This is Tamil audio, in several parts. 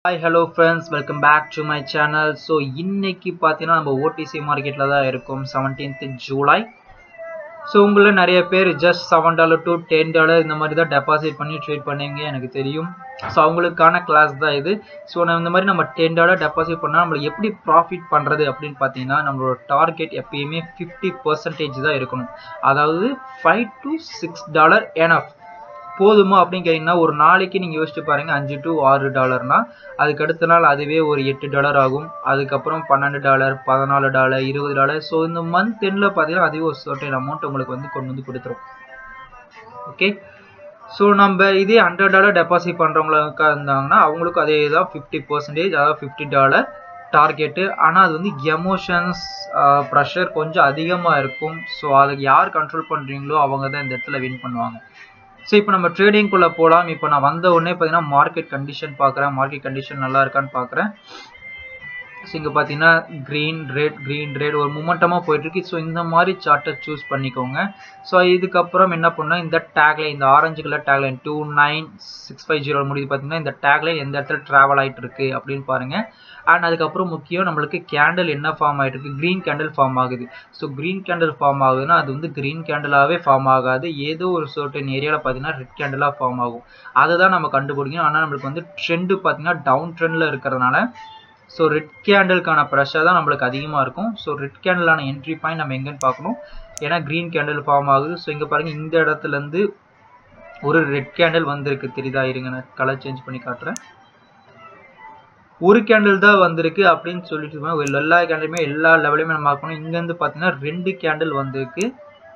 hi hello friends welcome back to my channel so இன்னைக்கு பார்த்தீங்கன்னா நம்ம ஓடிசி மார்க்கெட்டில் தான் இருக்கும் செவன்டீன்த் ஜூலை ஸோ உங்களில் நிறைய பேர் just seven dollar to ten dollar இந்த மாதிரி தான் டெபாசிட் பண்ணி ட்ரேட் பண்ணுவீங்க எனக்கு தெரியும் ஸோ அவங்களுக்கான கிளாஸ் தான் இது ஸோ நம்ம இந்த மாதிரி நம்ம டென் டாலர் டெபாசிட் பண்ணால் நம்மளுக்கு எப்படி ப்ராஃபிட் பண்ணுறது அப்படின்னு பார்த்தீங்கன்னா நம்மளோட டார்கெட் எப்பயுமே ஃபிஃப்டி பர்சன்டேஜ் தான் இருக்கணும் அதாவது five to six dollar enough போதுமா அப்படின்னு கேட்டிங்கன்னா ஒரு நாளைக்கு நீங்கள் யோசிச்சு பாருங்கள் அஞ்சு டு ஆறு டாலர்னா அதுக்கு அடுத்த நாள் அதுவே ஒரு எட்டு டாலர் ஆகும் அதுக்கப்புறம் பன்னெண்டு டாலர் பதினாலு டாலர் இருபது டாலர் ஸோ இந்த மந்த் எண்டில் பார்த்தீங்கன்னா அதுவே ஒரு சர்டன் அமௌண்ட் உங்களுக்கு வந்து கொண்டு வந்து கொடுத்துரும் ஓகே ஸோ நம்ம இதே ஹண்ட்ரட் டாலர் டெபாசிட் பண்ணுறவங்களுக்கா இருந்தாங்கன்னா அவங்களுக்கும் அதே தான் ஃபிஃப்டி பர்சன்டேஜ் அதாவது ஃபிஃப்டி டாலர் டார்கெட்டு ஆனால் அது வந்து எமோஷன்ஸ் ப்ரெஷர் கொஞ்சம் அதிகமாக இருக்கும் ஸோ அதுக்கு யார் கண்ட்ரோல் பண்ணுறீங்களோ அவங்க தான் இந்த இடத்துல வின் பண்ணுவாங்க ஸோ இப்போ நம்ம ட்ரேடிங்குள்ளே போகலாம் இப்போ நான் வந்த உடனே பார்த்தீங்கன்னா மார்க்கெட் கண்டிஷன் பார்க்குறேன் மார்க்கெட் கண்டிஷன் நல்லா இருக்கான்னு பார்க்குறேன் ஸோ இங்கே பார்த்தீங்கன்னா க்ரீன் ரெட் க்ரீன் ரெட் ஒரு மூமெண்டமாக போயிட்டுருக்கு ஸோ இந்த மாதிரி சார்ட்டை சூஸ் பண்ணிக்கோங்க ஸோ இதுக்கப்புறம் என்ன பண்ணால் இந்த டேக்லைன் இந்த orange colour tagline two nine six five zero முடியுது பார்த்தீங்கன்னா இந்த டேக்லைன் எந்த இடத்துல ட்ராவல் ஆகிட்டு இருக்கு அப்படின்னு பாருங்கள் அண்ட் அதுக்கப்புறம் முக்கியம் நம்மளுக்கு கேண்டில் என்ன ஃபார்ம் ஆகிட்டு இருக்கு க்ரீன் கேண்டில் ஃபார்ம் ஆகுது ஸோ க்ரீன் கேண்டில் ஃபார்ம் ஆகுதுன்னா அது வந்து க்ரீன் கேண்டிலாகவே ஃபார்ம் ஆகாது ஏதோ ஒரு சர்டன் ஏரியாவில் பார்த்தீங்கன்னா ரெட் கேண்டிலாக ஃபார்ம் ஆகும் அதை தான் நம்ம கண்டுபிடிக்கணும் ஆனால் நம்மளுக்கு வந்து ட்ரெண்டு பார்த்தீங்கன்னா டவுன் ட்ரெண்டில் இருக்கிறதுனால ஸோ ரெட் கேண்டலுக்கான ப்ரெஷர் தான் நம்மளுக்கு அதிகமாக இருக்கும் ஸோ ரெட் கேண்டலான என்ட்ரி பாயிண்ட் நம்ம எங்கேன்னு பார்க்கணும் ஏன்னா க்ரீன் கேண்டில் ஃபார்ம் ஆகுது ஸோ இங்கே பாருங்கள் இந்த இடத்துலேருந்து ஒரு ரெட் கேண்டில் வந்திருக்கு தெரியுதா இருங்க நான் கலர் சேஞ்ச் பண்ணி காட்டுறேன் ஒரு கேண்டில் தான் வந்திருக்கு அப்படின்னு சொல்லிட்டு எல்லா கேண்டிலுமே எல்லா லெவலையுமே நம்ம பார்க்கணும் இங்கேருந்து பார்த்தீங்கன்னா ரெண்டு கேண்டில் வந்திருக்கு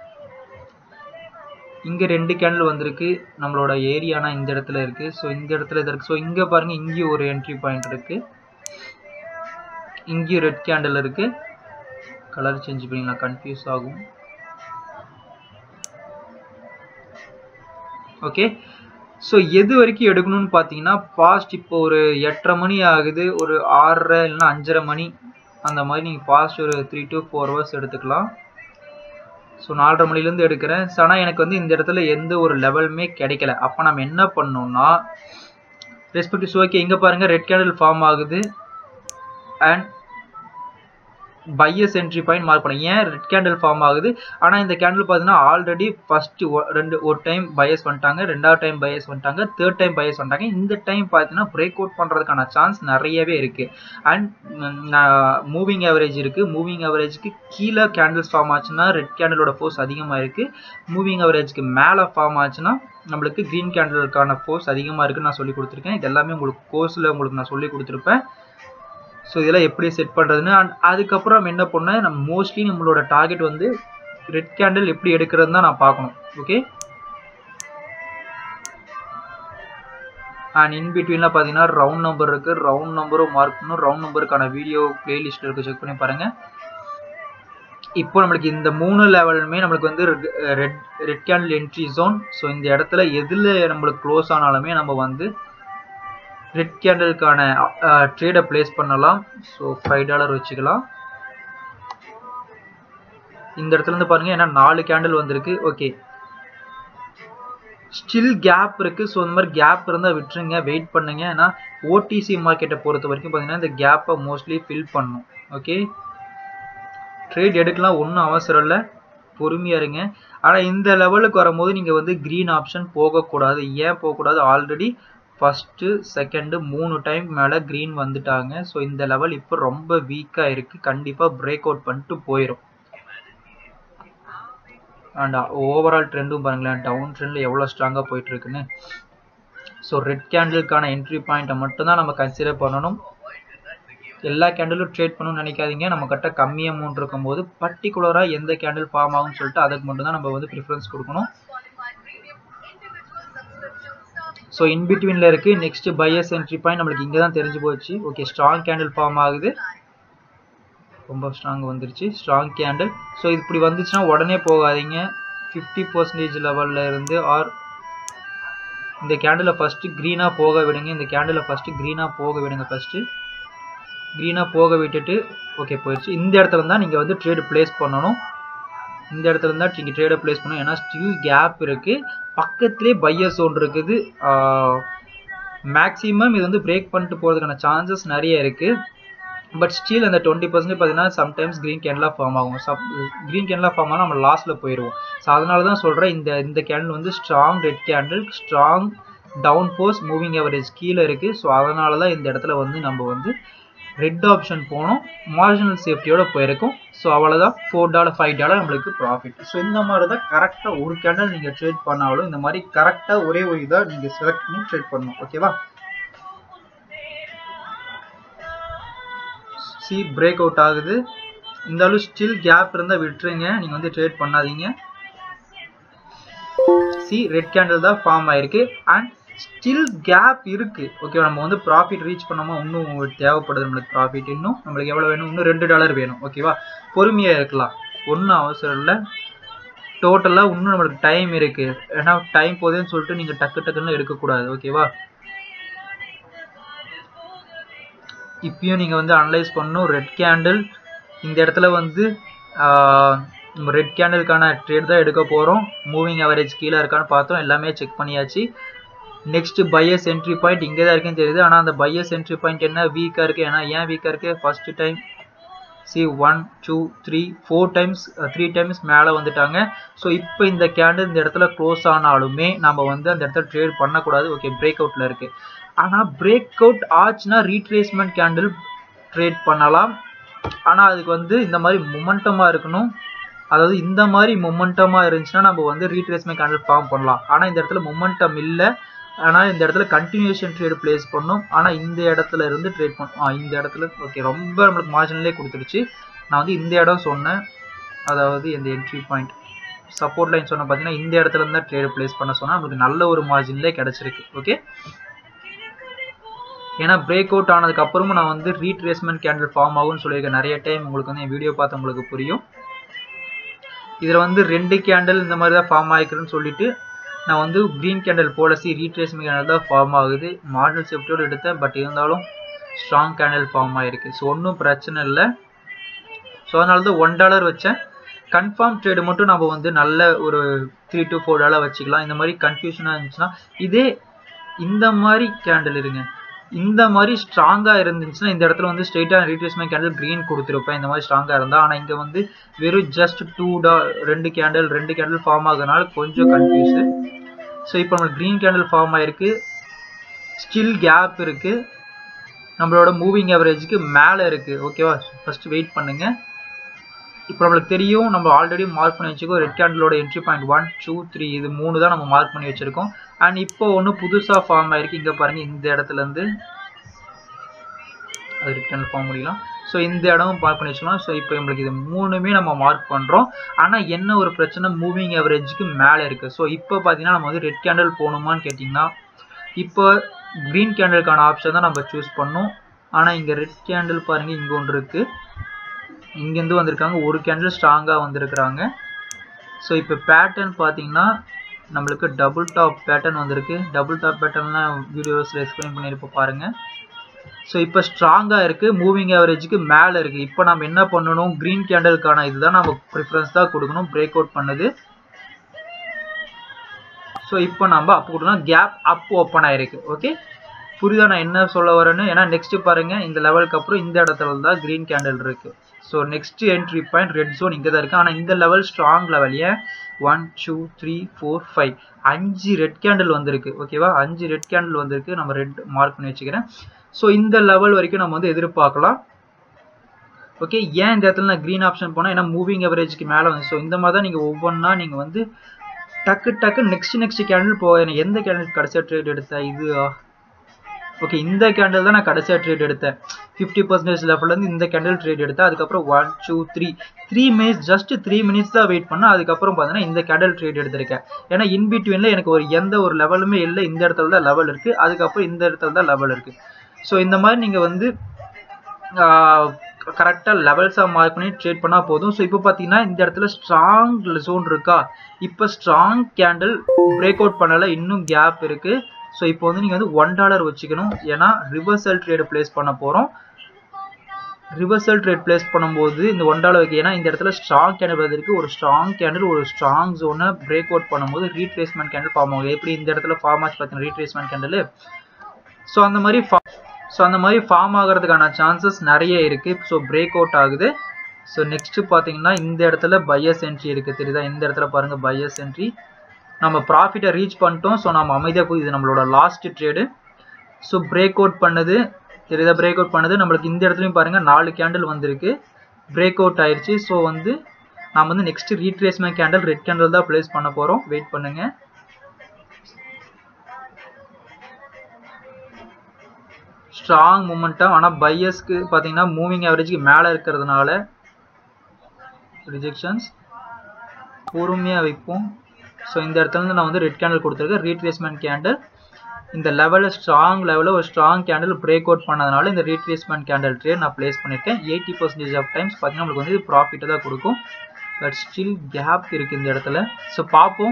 இங்கே ரெண்டு கேண்டில் வந்திருக்கு நம்மளோட ஏரியானா இந்த இடத்துல இருக்குது ஸோ இந்த இடத்துல இது இருக்குது ஸோ இங்கே பாருங்கள் இங்கேயும் ஒரு என்ட்ரி பாயிண்ட் இருக்குது இங்கேயும் ரெட் கேண்டில் இருக்குது கலர் சேஞ்ச் பண்ணிங்களா கன்ஃபியூஸ் ஆகும் ஓகே ஸோ எது வரைக்கும் எடுக்கணும்னு பார்த்தீங்கன்னா ஃபாஸ்ட் இப்போ ஒரு எட்டரை மணி ஆகுது ஒரு ஆறரை இல்லைன்னா அஞ்சரை மணி அந்த மாதிரி நீங்கள் ஃபாஸ்ட் ஒரு த்ரீ டு ஃபோர் ஹவர்ஸ் எடுத்துக்கலாம் ஸோ நாலரை மணிலேருந்து எடுக்கிறேன் ஆனால் எனக்கு வந்து இந்த இடத்துல எந்த ஒரு லெவலுமே கிடைக்கல அப்போ நம்ம என்ன பண்ணோம்னா ரெஸ்பெக்டிவ் ஓகே இங்கே பாருங்கள் ரெட் கேண்டில் ஃபார்ம் ஆகுது and buyers entry point mark பண்ணேன் ஏன் ரெட் கேண்டில் ஃபார்ம் ஆகுது ஆனால் இந்த கேண்டில் பார்த்தீங்கன்னா ஆல்ரெடி ஃபஸ்ட்டு ரெண்டு ஒரு டைம் பையஸ் வந்துட்டாங்க ரெண்டாவது டைம் பையஸ் வந்துட்டாங்க தேர்ட் டைம் பையஸ் வந்துட்டாங்க இந்த டைம் பார்த்தீங்கன்னா பிரேக் அவுட் பண்ணுறதுக்கான சான்ஸ் நிறையவே இருக்குது அண்ட் மூவிங் ஆவரேஜ் இருக்குது மூவிங் ஆவரேஜ்க்கு கீழே கேண்டில்ஸ் ஃபார்ம் ஆச்சுன்னா ரெட் கேண்டிலோட ஃபோர்ஸ் அதிகமாக இருக்குது மூவிங் ஆவரேஜ்க்கு மேலே ஃபார்ம் ஆச்சுன்னா நம்மளுக்கு க்ரீன் கேண்டிலுக்கான ஃபோர்ஸ் அதிகமாக இருக்குன்னு நான் சொல்லி கொடுத்துருக்கேன் இது எல்லாமே உங்களுக்கு கோர்ஸில் உங்களுக்கு நான் சொல்லி கொடுத்துருப்பேன் ஸோ இதெல்லாம் எப்படி செட் பண்ணுறதுன்னு அண்ட் அதுக்கப்புறம் என்ன பண்ணேன் நம்ம மோஸ்ட்லி நம்மளோட டார்கெட் வந்து ரெட் கேண்டில் எப்படி எடுக்கிறது தான் நான் பார்க்கணும் ஓகே அண்ட் இன் பிட்வீனில் பார்த்தீங்கன்னா ரவுண்ட் நம்பர் இருக்குது ரவுண்ட் நம்பரும் மார்க் பண்ணணும் ரவுண்ட் நம்பருக்கான வீடியோ பிளேலிஸ்ட் இருக்குது செக் பண்ணி பாருங்கள் இப்போ நம்மளுக்கு இந்த மூணு லெவலுமே நம்மளுக்கு வந்து red red candle entry zone so இந்த இடத்துல எதில் நம்மளுக்கு க்ளோஸ் ஆனாலுமே நம்ம வந்து ரெட் கேண்டலுக்கான ட்ரேடை பிளேஸ் பண்ணலாம் ஸோ ஃபைவ் டாலர் வச்சுக்கலாம் இந்த இடத்துல இருந்து பாருங்க ஏன்னா நாலு கேண்டில் வந்திருக்கு ஓகே ஸ்டில் கேப் இருக்கு ஸோ இந்த மாதிரி கேப் இருந்தால் விட்டுருங்க வெயிட் பண்ணுங்க ஏன்னா ஓடிசி மார்க்கெட்டை பொறுத்த வரைக்கும் பார்த்தீங்கன்னா இந்த கேப்பை மோஸ்ட்லி ஃபில் பண்ணும் ஓகே ட்ரேட் எடுக்கலாம் ஒன்றும் அவசரம் இல்லை பொறுமையாக இருங்க ஆனால் இந்த லெவலுக்கு வரும்போது நீங்கள் வந்து க்ரீன் ஆப்ஷன் போகக்கூடாது ஏன் போகக்கூடாது ஆல்ரெடி ஃபஸ்ட்டு செகண்டு மூணு டைம் மேலே க்ரீன் வந்துட்டாங்க ஸோ இந்த லெவல் இப்போ ரொம்ப வீக்காக இருக்குது கண்டிப்பாக பிரேக் அவுட் பண்ணிட்டு போயிடும் அண்ட் ஓவரால் ட்ரெண்டும் பாருங்களேன் டவுன் ட்ரெண்டில் எவ்வளோ ஸ்ட்ராங்காக போயிட்டுருக்குன்னு ஸோ ரெட் கேண்டிலுக்கான என்ட்ரி பாயிண்ட்டை மட்டும்தான் நம்ம கன்சிடர் பண்ணணும் எல்லா கேண்டிலும் ட்ரேட் பண்ணணும்னு நினைக்காதீங்க நம்ம கிட்ட கம்மி அமௌண்ட் இருக்கும்போது பர்டிகுலராக எந்த கேண்டில் ஃபார்ம் ஆகும்னு சொல்லிட்டு அதுக்கு மட்டும்தான் நம்ம வந்து ப்ரிஃபரன்ஸ் கொடுக்கணும் ஸோ இன்பிட்வீனில் இருக்குது நெக்ஸ்ட் பையஸ் என்ட்ரி பாயிண்ட் நம்மளுக்கு இங்கே தான் தெரிஞ்சு போச்சு ஓகே ஸ்ட்ராங் கேண்டில் ஃபார்ம் ஆகுது ரொம்ப ஸ்ட்ராங் வந்துருச்சு ஸ்ட்ராங் கேண்டில் ஸோ இது இப்படி வந்துச்சுன்னா உடனே போகாதீங்க ஃபிஃப்டி பர்சன்டேஜ் லெவலில் இருந்து ஆர் இந்த கேண்டில் ஃபஸ்ட்டு க்ரீனாக போக விடுங்க இந்த கேண்டில் ஃபஸ்ட்டு க்ரீனாக போக விடுங்க ஃபஸ்ட்டு க்ரீனாக போக விட்டுட்டு ஓகே போயிடுச்சு இந்த இடத்துல தான் நீங்கள் வந்து ட்ரேடு பிளேஸ் பண்ணணும் இந்த இடத்துல இருந்தால் நீங்கள் ட்ரேடை பிளேஸ் பண்ணணும் ஏன்னா ஸ்டில் கேப் இருக்குது பக்கத்துலேயே பையர் சோன் இருக்குது மேக்ஸிமம் இது வந்து பிரேக் பண்ணிட்டு போகிறதுக்கான சான்சஸ் நிறைய இருக்குது பட் ஸ்டில் அந்த டுவெண்ட்டி பர்சன்ட் பார்த்தீங்கன்னா சம்டைம்ஸ் க்ரீன் கேண்டலாக ஃபார்ம் ஆகும் சப் க்ரீன் கேண்டலாக ஃபார்ம் ஆகும் நம்ம லாஸ்ட்டில் போயிடுவோம் ஸோ அதனால தான் சொல்கிறேன் இந்த இந்த கேண்டில் வந்து strong red candle strong down போஸ் மூவிங் அவரேஜ் கீழே இருக்குது ஸோ அதனால தான் இந்த இடத்துல வந்து நம்ம வந்து ரெட் ஆப்ஷன் போனோம் மார்ஜினல் சேஃப்டியோட போயிருக்கும் ஸோ அவ்வளோதான் ஃபோர் டாலர் ஃபைவ் டாலர் நம்மளுக்கு ப்ராஃபிட் ஸோ இந்த மாதிரி தான் கரெக்டாக ஒரு கேண்டல் நீங்கள் ட்ரேட் பண்ணாலும் இந்த மாதிரி கரெக்டாக ஒரே ஒரு இதாக நீங்கள் செலக்ட் பண்ணி ட்ரேட் பண்ணணும் ஓகேவா சி பிரேக் அவுட் ஆகுது இருந்தாலும் ஸ்டில் கேப் இருந்தால் விட்டுருங்க நீங்கள் வந்து ட்ரேட் பண்ணாதீங்க சி ரெட் கேண்டில் தான் ஃபார்ம் ஆயிருக்கு அண்ட் ஸ்டில் கேப் இருக்கு ஓகே நம்ம வந்து ப்ராஃபிட் ரீச் பண்ணாம இன்னும் தேவைப்படுது நம்மளுக்கு ப்ராஃபிட் இன்னும் நம்மளுக்கு எவ்வளோ வேணும் இன்னும் ரெண்டு டாலர் வேணும் ஓகேவா பொறுமையாக இருக்கலாம் ஒன்றும் அவசரம் இல்லை டோட்டலாக இன்னும் நம்மளுக்கு டைம் இருக்கு ஏன்னா டைம் போதேன்னு சொல்லிட்டு நீங்கள் டக்கு டக்குன்னு எடுக்கக்கூடாது ஓகேவா இப்பயும் நீங்கள் வந்து அனலைஸ் பண்ணணும் ரெட் கேண்டில் இந்த இடத்துல வந்து நம்ம ரெட் கேண்டிலுக்கான ட்ரேட் தான் எடுக்க போகிறோம் மூவிங் அவரேஜ் கீழே இருக்கான்னு பார்த்தோம் எல்லாமே செக் பண்ணியாச்சு நெக்ஸ்ட் பையஸ் என்ட்ரி பாயிண்ட் இங்கே தான் இருக்குன்னு தெரியுது ஆனால் அந்த பையஸ் என்ட்ரி பாயிண்ட் என்ன வீக்காக இருக்குது ஏன்னா ஏன் வீக்காக இருக்குது first time see one two three four times three times மேலே வந்துட்டாங்க ஸோ இப்போ இந்த கேண்டில் இந்த இடத்துல க்ளோஸ் ஆனாலுமே நம்ம வந்து அந்த இடத்துல ட்ரேட் பண்ணக்கூடாது ஓகே பிரேக் அவுட்டில் இருக்குது ஆனால் பிரேக் அவுட் ஆச்சுன்னா ரீட்ரேஸ்மெண்ட் கேண்டில் ட்ரேட் பண்ணலாம் ஆனால் அதுக்கு வந்து இந்த மாதிரி மொமெண்டமாக இருக்கணும் அதாவது இந்த மாதிரி மொமெண்டமாக இருந்துச்சுன்னா நம்ம வந்து ரீட்ரேஸ்மெண்ட் கேண்டில் ஃபார்ம் பண்ணலாம் ஆனால் இந்த இடத்துல மொமெண்டம் இல்லை ஆனால் இந்த இடத்துல கண்டினியூஷன் ட்ரேட் பிளேஸ் பண்ணும் ஆனால் இந்த இடத்துல இருந்து ட்ரேட் பண்ணும் இந்த இடத்துல ஓகே ரொம்ப நம்மளுக்கு மார்ஜினலே கொடுத்துருச்சு நான் வந்து இந்த இடம் சொன்னேன் அதாவது இந்த என்ட்ரி பாயிண்ட் சப்போர்ட் லைன் சொன்ன பார்த்தீங்கன்னா இந்த இடத்துல இருந்தால் ட்ரேட் பிளேஸ் பண்ண சொன்னால் நம்மளுக்கு நல்ல ஒரு மார்ஜின்லேயே கிடச்சிருக்கு ஓகே ஏன்னா பிரேக் அவுட் ஆனதுக்கு அப்புறமும் நான் வந்து ரீட்ரேஸ்மெண்ட் கேண்டில் ஃபார்ம் ஆகும்னு சொல்லியிருக்கேன் நிறைய டைம் உங்களுக்கு வந்து என் வீடியோ பார்த்து உங்களுக்கு புரியும் இதில் வந்து ரெண்டு கேண்டில் இந்த மாதிரி தான் ஃபார்ம் ஆகிக்கிறேன்னு சொல்லிட்டு நான் வந்து க்ரீன் கேண்டில் போலசி ரீட்ரேஸ்மெண்ட் கேண்டில் தான் ஃபார்ம் ஆகுது மாடல் சேஃப்டியோடு எடுத்தேன் பட் இருந்தாலும் ஸ்ட்ராங் கேண்டில் ஃபார்ம் ஆகிருக்கு ஸோ ஒன்றும் பிரச்சனை இல்லை ஸோ அதனால தான் ஒன் டாலர் வச்சேன் கன்ஃபார்ம் ட்ரேடு மட்டும் நம்ம வந்து நல்ல ஒரு த்ரீ டு ஃபோர் டாலர் வச்சுக்கலாம் இந்த மாதிரி கன்ஃபியூஷனாக இருந்துச்சுன்னா இதே இந்த மாதிரி கேண்டில் இருங்க இந்த மாதிரி ஸ்ட்ராங்காக இருந்துச்சுன்னா இந்த இடத்துல வந்து ஸ்ட்ரெயிட்டாக ரீட்ரேஸ்மெண்ட் கேண்டில் க்ரீன் கொடுத்துருப்பேன் இந்த மாதிரி ஸ்ட்ராங்காக இருந்தால் ஆனால் இங்கே வந்து வெறும் ஜஸ்ட் டூ டா ரெண்டு கேண்டில் ரெண்டு கேண்டில் ஃபார்ம் ஆகுறதுனால கொஞ்சம் கன்ஃபியூஸு ஸோ இப்போ நம்மளுக்கு க்ரீன் கேண்டில் ஃபார்ம் ஆயிருக்கு ஸ்டில் கேப் இருக்குது நம்மளோட மூவிங் ஆவரேஜுக்கு மேலே இருக்குது ஓகேவா ஃபஸ்ட்டு வெயிட் பண்ணுங்கள் இப்போ நம்மளுக்கு தெரியும் நம்ம ஆல்ரெடி மார்க் பண்ணி வச்சுக்கோ ரெட் கேண்டிலோட entry point one two three இது மூணு தான் நம்ம மார்க் பண்ணி வச்சுருக்கோம் அண்ட் இப்போ ஒன்று புதுசாக ஃபார்ம் ஆயிருக்கு இங்கே பாருங்கள் இந்த இடத்துலேருந்து அது ரெட் கேண்டில் ஃபார்ம் முடியலாம் ஸோ இந்த இடமும் மார்க் பண்ணி வச்சுக்கலாம் ஸோ இப்போ நம்மளுக்கு இது மூணுமே நம்ம மார்க் பண்ணுறோம் ஆனால் என்ன ஒரு பிரச்சனை மூவிங் ஆவரேஜுக்கு மேலே இருக்குது ஸோ இப்போ பார்த்தீங்கன்னா நம்ம வந்து ரெட் கேண்டில் போகணுமான்னு கேட்டிங்கன்னா இப்போ க்ரீன் கேண்டிலுக்கான ஆப்ஷன் தான் நம்ம சூஸ் பண்ணோம் ஆனால் இங்கே ரெட் கேண்டில் பாருங்கள் இங்கே ஒன்று இருக்குது இங்கேருந்து வந்திருக்காங்க ஒரு கேண்டில் ஸ்ட்ராங்காக வந்திருக்கிறாங்க ஸோ இப்போ பேட்டர்ன் பார்த்தீங்கன்னா நம்மளுக்கு டபுள் டாப் பேட்டர்ன் வந்திருக்கு டபுள் டாப் பேட்டர்ன்லாம் வீடியோஸில் எக்ஸ்பிளைன் பண்ணியிருப்போம் பாருங்கள் ஸோ இப்போ ஸ்ட்ராங்காக இருக்குது மூவிங் ஆவரேஜுக்கு மேலே இருக்குது இப்போ நம்ம என்ன பண்ணணும் க்ரீன் கேண்டலுக்கான இதுதான் நம்ம ப்ரிஃபரன்ஸ் தான் கொடுக்கணும் பிரேக் அவுட் பண்ணுது ஸோ இப்போ நம்ம அப் கொடுக்கணும் கேப் அப் ஓப்பன் ஆயிருக்கு ஓகே புரியுதா நான் என்ன சொல்ல வரேன்னு ஏன்னா நெக்ஸ்ட் பாருங்க இந்த லெவலுக்கு அப்புறம் இந்த இடத்துல தான் க்ரீன் கேண்டில் இருக்கு so next entry point red zone இங்கே தான் இருக்கு ஆனால் இந்த லெவல் ஸ்ட்ராங் லெவல் ஏன் one two three four five அஞ்சு ரெட் கேண்டில் வந்திருக்கு ஓகேவா அஞ்சு ரெட் கேண்டில் வந்திருக்கு நம்ம ரெட் மார்க் பண்ணி வச்சுக்கிறேன் ஸோ இந்த லெவல் வரைக்கும் நம்ம வந்து எதிர்பார்க்கலாம் ஓகே ஏன் இந்த இடத்துல நான் க்ரீன் ஆப்ஷன் போனால் ஏன்னா மூவிங் அவரேஜ்க்கு மேலே வந்து ஸோ இந்த மாதிரி தான் நீங்கள் ஒவ்வொன்றா நீங்கள் வந்து டக்கு டக்கு நெக்ஸ்ட் நெக்ஸ்ட் கேண்டில் போக எனக்கு எந்த கேண்டில் கடைசியாக ட்ரேட் எடுத்தேன் இது ஓகே இந்த கேண்டில் தான் நான் கடைசியாக ட்ரேட் எடுத்தேன் ஃபிஃப்டி பர்சன்டேஜ் லெவல்லேருந்து இந்த கேண்டில் ட்ரேட் எடுத்தேன் அதுக்கப்புறம் one two three three minutes just three minutes தான் வெயிட் பண்ணேன் அதுக்கப்புறம் பார்த்தீங்கன்னா இந்த கேண்டில் ட்ரேட் எடுத்திருக்கேன் ஏன்னா இன் பிட்வீனில் எனக்கு ஒரு எந்த ஒரு லெவலுமே இல்லை இந்த இடத்துல தான் லெவல் இருக்குது அதுக்கப்புறம் இந்த இடத்துல தான் லெவல் இருக்குது ஸோ இந்த மாதிரி நீங்கள் வந்து கரெக்டாக லெவல்ஸாக மார்க் பண்ணி ட்ரேட் பண்ணால் போதும் ஸோ இப்போ பார்த்தீங்கன்னா இந்த இடத்துல ஸ்ட்ராங் ஜோன் இருக்கா இப்போ ஸ்ட்ராங் கேண்டில் பிரேக் அவுட் பண்ணலை இன்னும் கேப் இருக்குது ஸோ இப்போ வந்து நீங்கள் வந்து ஒன் டாலர் வச்சுக்கணும் ஏன்னா ரிவர்சல் ட்ரேடு பிளேஸ் பண்ண போகிறோம் ரிவர்சல் ட்ரேட் பிளேஸ் பண்ணும்போது இந்த ஒன் டாலர் வைக்க ஏன்னா இந்த இடத்துல ஸ்ட்ராங் கேண்டில் இருக்கு ஒரு ஸ்ட்ராங் கேண்டில் ஒரு ஸ்ட்ராங் ஜோனை பிரேக் அவுட் பண்ணும்போது ரீட்ரேஸ்மெண்ட் கேண்டில் ஃபார்ம் ஆகும் எப்படி இந்த இடத்துல ஃபார்ம் ஆச்சு பார்த்தீங்கன்னா ரீட்ரேஸ்மெண்ட் கேண்டில் ஸோ அந்த மாதிரி ஸோ அந்த மாதிரி ஃபார்ம் ஆகிறதுக்கான சான்சஸ் நிறைய இருக்குது ஸோ பிரேக் அவுட் ஆகுது ஸோ நெக்ஸ்ட்டு பார்த்தீங்கன்னா இந்த இடத்துல பையஸ் என்ட்ரி இருக்குது தெரியுதா இந்த இடத்துல பாருங்கள் பையஸ் என்ட்ரி நம்ம ப்ராஃபிட்டை ரீச் பண்ணிட்டோம் ஸோ நம்ம அமைதியாக போய் இது நம்மளோட last trade so break out பண்ணுது தெரியுதா பிரேக் அவுட் பண்ணுது நம்மளுக்கு இந்த இடத்துலையும் பாருங்கள் நாலு கேண்டில் வந்திருக்கு பிரேக் அவுட் ஆயிடுச்சு ஸோ வந்து நாம் வந்து next retracement candle red candle தான் ப்ளேஸ் பண்ண போகிறோம் வெயிட் பண்ணுங்கள் ஸ்ட்ராங் மூமெண்ட்டாக ஆனால் பையஸ்க்கு பார்த்தீங்கன்னா மூவிங் ஆவரேஜ்க்கு மேலே இருக்கிறதுனால ரிஜெக்ஷன்ஸ் பொறுமையாக வைப்போம் ஸோ இந்த இடத்துல இருந்து நான் வந்து ரெட் கேண்டில் கொடுத்துருக்கேன் ரீட்ரேஸ்மெண்ட் கேண்டில் இந்த லெவலில் ஸ்ட்ராங் லெவலில் ஒரு ஸ்ட்ராங் கேண்டில் பிரேக் அவுட் பண்ணதுனால இந்த ரீட்ரேஸ்மெண்ட் கேண்டில் ட்ரேட் நான் ப்ளேஸ் பண்ணியிருக்கேன் எயிட்டி பர்சன்டேஜ் ஆஃப் டைம்ஸ் பார்த்தீங்கன்னா நம்மளுக்கு வந்து ப்ராஃபிட்டை தான் கொடுக்கும் பட் ஸ்டில் கேப் இருக்குது இந்த இடத்துல ஸோ பார்ப்போம்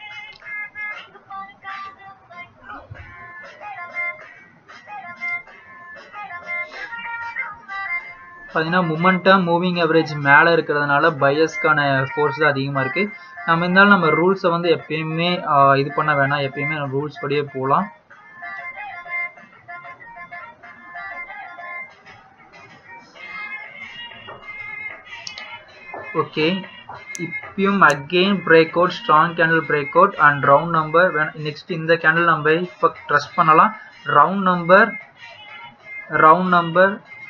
பார்த்தீங்கன்னா மூமெண்ட்டாக மூவிங் அவரேஜ் மேலே இருக்கிறதுனால பையஸ்க்கான ஃபோர்ஸ் தான் அதிகமாக இருக்குது நம்ம இருந்தாலும் நம்ம ரூல்ஸை வந்து எப்பயுமே இது பண்ண வேணாம் எப்பயுமே நம்ம ரூல்ஸ் படியே போகலாம் ஓகே இப்பயும் again break out strong candle break out and round number next இந்த கேண்டில் நம்ம இப்போ ட்ரஸ்ட் பண்ணலாம் round number round number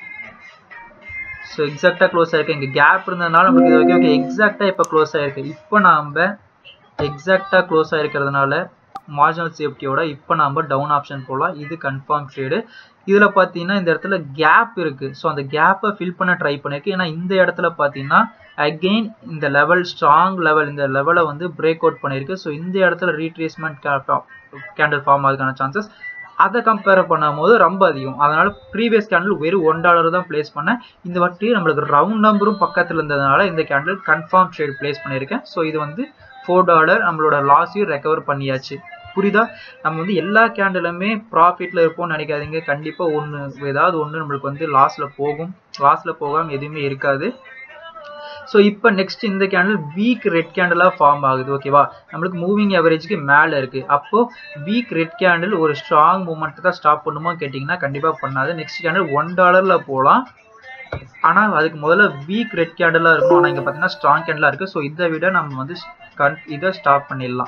so எக்ஸாக்டாக க்ளோஸ் ஆயிருக்கு இங்கே கேப் இருந்ததுனால நமக்கு இது ஓகே ஓகே எக்ஸாக்டாக இப்போ க்ளோஸ் ஆயிருக்கு இப்போ நாம் எக்ஸாக்டாக க்ளோஸ் ஆயிருக்கிறதுனால மார்ஜினல் சேஃப்டியோட இப்போ நாம் டவுன் ஆப்ஷன் போகலாம் இது கன்ஃபார்ம் ட்ரேடு இதில் பார்த்தீங்கன்னா இந்த இடத்துல கேப் இருக்குது ஸோ அந்த கேப்பை ஃபில் பண்ண ட்ரை பண்ணியிருக்கு ஏன்னா இந்த இடத்துல பார்த்தீங்கன்னா அகெயின் இந்த லெவல் ஸ்ட்ராங் லெவல் இந்த லெவலை வந்து பிரேக் அவுட் பண்ணியிருக்கு ஸோ இந்த இடத்துல ரீட்ரேஸ்மெண்ட் கேண்டில் ஃபார்ம் ஆகுதுக்கான சான்சஸ் அதை கம்பேர் பண்ணும்போது ரொம்ப அதிகம் அதனால ப்ரீவியஸ் கேண்டில் வெறும் ஒன் டாலர் தான் பிளேஸ் பண்ணேன் இந்த வாட்டி நம்மளுக்கு ரவுண்ட் நம்பரும் பக்கத்தில் இருந்ததுனால இந்த கேண்டில் கன்ஃபார்ம் ட்ரேட் பிளேஸ் பண்ணியிருக்கேன் ஸோ இது வந்து ஃபோர் டாலர் நம்மளோட லாஸையும் ரெக்கவர் பண்ணியாச்சு புரியுதா நம்ம வந்து எல்லா கேண்டிலுமே ப்ராஃபிட்டில் இருப்போம்னு நினைக்காதீங்க கண்டிப்பாக ஒன்று ஏதாவது ஒன்று நம்மளுக்கு வந்து லாஸில் போகும் லாஸில் போகாமல் எதுவுமே இருக்காது ஸோ இப்போ நெக்ஸ்ட் இந்த கேண்டில் வீக் ரெட் கேண்டிலாக ஃபார்ம் ஆகுது ஓகேவா நம்மளுக்கு மூவிங் அவரேஜ்க்கு மேலே இருக்குது அப்போது வீக் ரெட் கேண்டில் ஒரு ஸ்ட்ராங் மூமெண்ட் தான் ஸ்டாப் பண்ணுமா கேட்டிங்கன்னா கண்டிப்பாக பண்ணாது நெக்ஸ்ட் கேண்டில் ஒன் டாலரில் போகலாம் ஆனால் அதுக்கு முதல்ல வீக் ரெட் கேண்டிலாக இருக்கும் ஆனால் இங்கே பார்த்தீங்கன்னா ஸ்ட்ராங் கேண்டிலாக இருக்குது ஸோ இதை விட நம்ம வந்து கன் இதை ஸ்டாப் பண்ணிடலாம்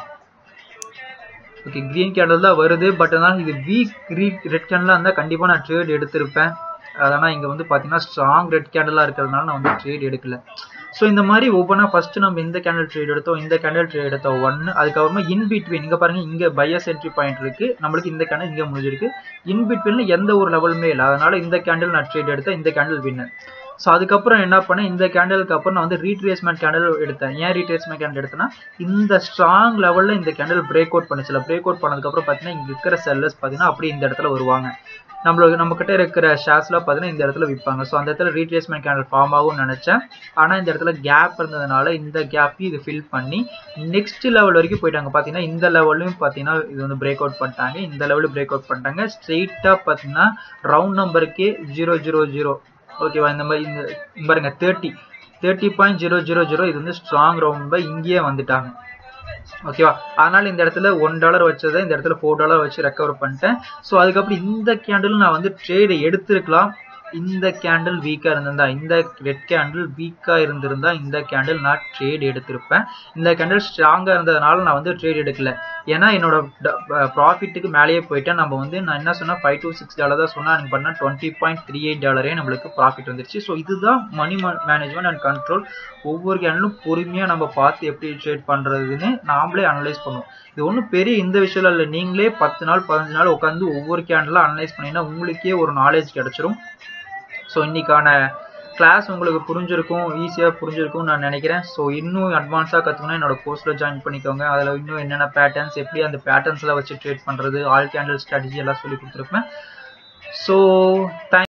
ஓகே க்ரீன் கேண்டில் தான் வருது பட் ஆனால் இது வீக் க்ரீன் ரெட் கேண்டிலாக இருந்தால் கண்டிப்பாக நான் ட்ரேட் எடுத்திருப்பேன் அதனால் இங்கே வந்து பார்த்தீங்கன்னா ஸ்ட்ராங் ரெட் கேண்டிலாக இருக்கிறதுனால நான் வந்து ட்ரேட் எடுக்கல ஸோ இந்த மாதிரி ஒவ்வொன்றா ஃபஸ்ட்டு நம்ம இந்த கேண்டில் ட்ரேட் எடுத்தோம் இந்த கேண்டில் ட்ரேட் எடுத்தோம் ஒன்று அதுக்கப்புறமா இன் பிட்வீன் இங்கே பாருங்கள் இங்கே பையஸ் என்ட்ரி பாயிண்ட் இருக்குது நம்மளுக்கு இந்த கேண்டில் இங்கே முடிஞ்சிருக்கு இன் பிட்வீனில் எந்த ஒரு லெவலுமே இல்லை அதனால் இந்த கேண்டில் நான் ட்ரேட் எடுத்தேன் இந்த கேண்டில் வின்னர் ஸோ அதுக்கப்புறம் என்ன பண்ணேன் இந்த கேண்டலுக்கு அப்புறம் நான் வந்து ரீட்ரேஸ்மெண்ட் கேண்டில் எடுத்தேன் ஏன் ரீட்ரேஸ்மெண்ட் கேண்டில் எடுத்தேன்னா இந்த ஸ்ட்ராங் லெவலில் இந்த கேண்டில் பிரேக் அவுட் பண்ணுச்சுல பிரேக் அவுட் பண்ணதுக்கப்புறம் பார்த்தீங்கன்னா இங்கே இருக்கிற செல்லர்ஸ் பார்த்தீங்கன்னா அப்படி இந்த இடத்துல வருவாங்க நம்மளுக்கு நம்மக்கிட்ட இருக்கிற ஷேர்ஸ்லாம் பார்த்தீங்கன்னா இந்த இடத்துல விற்பாங்க ஸோ அந்த இடத்துல ரீட்ரேஸ்மெண்ட் கேண்டில் ஃபார்ம் ஆகும்னு நினச்சேன் ஆனால் இந்த இடத்துல கேப் இருந்ததுனால இந்த கேப்பையும் இது ஃபில் பண்ணி நெக்ஸ்ட் லெவல் வரைக்கும் போயிட்டாங்க பார்த்தீங்கன்னா இந்த லெவல்லையும் பார்த்தீங்கன்னா இது வந்து பிரேக் அவுட் பண்ணிட்டாங்க இந்த லெவலில் பிரேக் அவுட் பண்ணிட்டாங்க ஸ்ட்ரெயிட்டாக பார்த்தீங்கன்னா ரவுண்ட் நம்பருக்கே ஜீரோ ஜீரோ ஜீரோ ஓகேவா இந்த மாதிரி இந்த பாருங்க thirty thirty point zero zero zero இது வந்து ஸ்ட்ராங் ரவுண்ட் பை இங்கேயே வந்துட்டாங்க ஓகேவா அதனால இந்த இடத்துல ஒன் டாலர் வச்சதை இந்த இடத்துல ஃபோர் டாலர் வச்சு ரெக்கவர் பண்ணிட்டேன் ஸோ அதுக்கப்புறம் இந்த கேண்டில் நான் வந்து ட்ரேடு எடுத்திருக்கலாம் இந்த கேண்டில் வீக்காக இருந்திருந்தா இந்த ரெட் கேண்டில் வீக்காக இருந்திருந்தா இந்த கேண்டில் நான் ட்ரேட் எடுத்திருப்பேன் இந்த கேண்டில் ஸ்ட்ராங்காக இருந்ததுனால நான் வந்து ட்ரேட் எடுக்கல ஏன்னா என்னோட ப்ராஃபிட்டுக்கு மேலேயே போயிட்டேன் நம்ம வந்து நான் என்ன சொன்னேன் ஃபைவ் டு சிக்ஸ் டாலர் தான் சொன்னால் எனக்கு பண்ணால் டுவெண்ட்டி பாயிண்ட் த்ரீ எயிட் டாலரே நம்மளுக்கு ப்ராஃபிட் வந்துருச்சு ஸோ இதுதான் மணி மேனேஜ்மெண்ட் அண்ட் கண்ட்ரோல் ஒவ்வொரு கேண்டிலும் பொறுமையாக நம்ம பார்த்து எப்படி ட்ரேட் பண்ணுறதுன்னு நாமளே அனலைஸ் பண்ணுவோம் இது ஒன்றும் பெரிய இந்த விஷயம் இல்லை நீங்களே பத்து நாள் பதினஞ்சு நாள் உட்காந்து ஒவ்வொரு கேண்டலாக அனலைஸ் பண்ணிங்கன்னா உங்களுக்கே ஒரு நாலேஜ் கிடச்சிரும் ஸோ இன்றைக்கான கிளாஸ் உங்களுக்கு புரிஞ்சிருக்கும் ஈஸியாக புரிஞ்சிருக்கும்னு நான் நினைக்கிறேன் ஸோ இன்னும் அட்வான்ஸாக கற்றுக்கணும் என்னோட கோர்ஸில் ஜாயின் பண்ணிக்கோங்க அதில் இன்னும் என்னென்ன பேட்டர்ன்ஸ் எப்படி அந்த பேட்டர்ன்ஸில் வச்சு ட்ரேட் பண்ணுறது ஆல் கேண்டில் ஸ்ட்ராட்டஜி எல்லாம் சொல்லி கொடுத்துருப்பேன் ஸோ தேங்க்